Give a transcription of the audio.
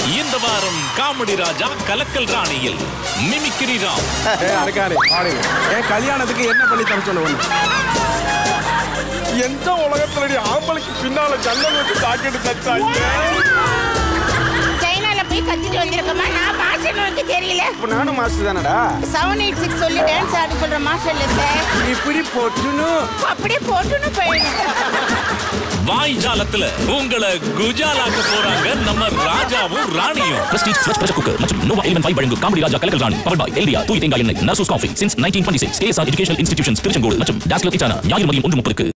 இந்த வாரம் காமெடி ராஜா கலக்கல் ராணியில் மிமிக்ரி ராம் ஏய் அடக்காரி ஆடுங்க என் கல்யாணத்துக்கு என்ன பண்ணி தர சொல்ல ஒண்ணு எந்த உலகத்துல ஆம்பளைக்கு பின்னால ஜன்னல் வச்சு சாக்கெட்டு தச்சாங்க சைனால போய் கத்திட்டு வந்திருக்கோமா நான் மாஸ்டர் வந்து தெரியல இப்ப நானும் மாஸ்டர் தானடா செவன் எயிட் சிக்ஸ் சொல்லி டான்ஸ் ஆட சொல்ற மாஸ்டர் இல்ல சார் இப்படி போட்டுன்னு அப்படியே போட்டுன்னு போயிடும் வாய் ஜாலத்துல உங்களை குஜாலாக்க போறாங்க நம்ம ராஜாவும் ராணியும் பிரஸ்டீஜ் ஸ்வச் பிரஷர் குக்கர் மற்றும் நோவா எலிமெண்ட் ஃபைவ் வழங்கும் காமெடி ராஜா கலக்கல் ராணி பவர் பாய் எல்டியா தூய் தேங்காய் எண்ணெய் நர்சூஸ் coffee since nineteen twenty six KSR education institutions Tiruchengode மற்றும் டாஸ்லர் கிச்சானா ஞாயிறு மதியம் ஒன்று முப்பதுக்கு